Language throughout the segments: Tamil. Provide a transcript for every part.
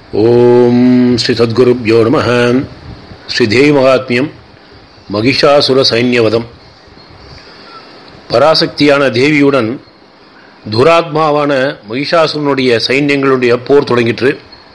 ஓம் ஸ்ரீ சத்குருப்யோ நம ஸ்ரீ தேவி மகாத்மியம் மகிஷாசுர சைன்யவதம் பராசக்தியான தேவியுடன் துராத்மாவான மகிஷாசுரனுடைய சைன்யங்களுடைய போர் தொடங்கிற்று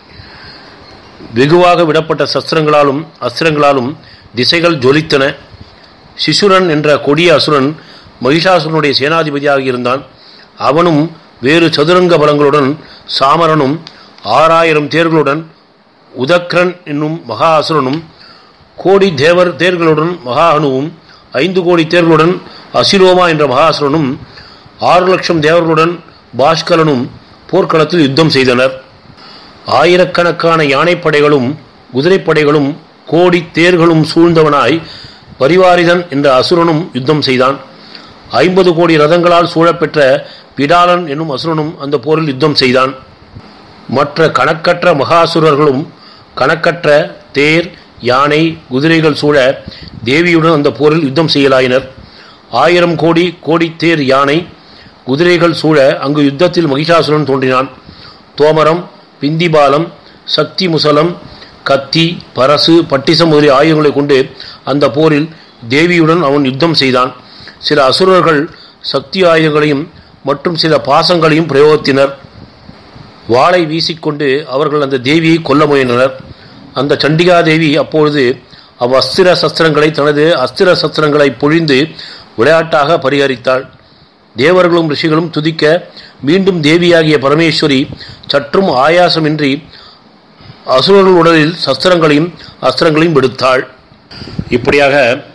வெகுவாக விடப்பட்ட சஸ்திரங்களாலும் அஸ்திரங்களாலும் திசைகள் ஜொலித்தன சிசுரன் என்ற கொடிய அசுரன் மகிஷாசுரனுடைய சேனாதிபதியாக இருந்தான் அவனும் வேறு சதுரங்க பலங்களுடன் சாமரனும் ஆறாயிரம் தேர்களுடன் உதக்ரன் என்னும் மகா அசுரனும் கோடி தேவர் தேர்களுடன் மகா அணுவும் ஐந்து கோடி தேர்களுடன் அசிரோமா என்ற மகாசுரனும் ஆறு லட்சம் தேவர்களுடன் பாஸ்கரனும் போர்க்களத்தில் யுத்தம் செய்தனர் ஆயிரக்கணக்கான யானைப்படைகளும் குதிரைப்படைகளும் கோடி தேர்களும் சூழ்ந்தவனாய் பரிவாரிதன் என்ற அசுரனும் யுத்தம் செய்தான் ஐம்பது கோடி ரதங்களால் சூழப்பெற்ற பிடாலன் என்னும் அசுரனும் அந்த போரில் யுத்தம் செய்தான் மற்ற கணக்கற்ற மகாசுரர்களும் கணக்கற்ற தேர் யானை குதிரைகள் சூழ தேவியுடன் அந்த போரில் யுத்தம் செய்யலாயினர் ஆயிரம் கோடி கோடி தேர் யானை குதிரைகள் சூழ அங்கு யுத்தத்தில் மகிஷாசுரன் தோன்றினான் தோமரம் பிந்திபாலம் சக்தி முசலம் கத்தி பரசு பட்டிசம் முதலிய ஆயுதங்களை கொண்டு அந்த போரில் தேவியுடன் அவன் யுத்தம் செய்தான் சில அசுரர்கள் சக்தி ஆயுதங்களையும் மற்றும் சில பாசங்களையும் பிரயோகித்தனர் வாளை வீசிக்கொண்டு அவர்கள் அந்த தேவியை கொல்ல முயன்றனர் அந்த சண்டிகா தேவி அப்பொழுது அவ் அஸ்திர சஸ்திரங்களை தனது அஸ்திர சஸ்திரங்களை பொழிந்து விளையாட்டாக பரிகரித்தாள் தேவர்களும் ரிஷிகளும் துதிக்க மீண்டும் தேவியாகிய பரமேஸ்வரி சற்றும் ஆயாசமின்றி அசுரர்கள் உடலில் சஸ்திரங்களையும் அஸ்திரங்களையும் விடுத்தாள் இப்படியாக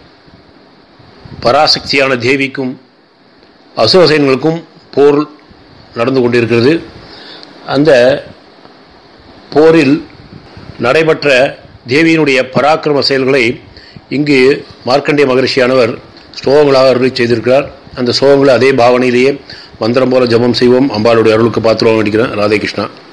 பராசக்தியான தேவிக்கும் அசுரசேன்களுக்கும் போர் நடந்து கொண்டிருக்கிறது அந்த போரில் நடைபெற்ற தேவியினுடைய பராக்கிரம செயல்களை இங்கு மார்க்கண்டிய மகரிஷியானவர் ஸ்லோகங்களாக அருளி செய்திருக்கிறார் அந்த ஸ்லோகங்களை அதே பாவனையிலேயே மந்திரம் போல ஜபம் செய்வோம் அம்பாளுடைய அருளுக்கு பாத்திரம் வேண்டிக்கிறேன் ராதே கிருஷ்ணா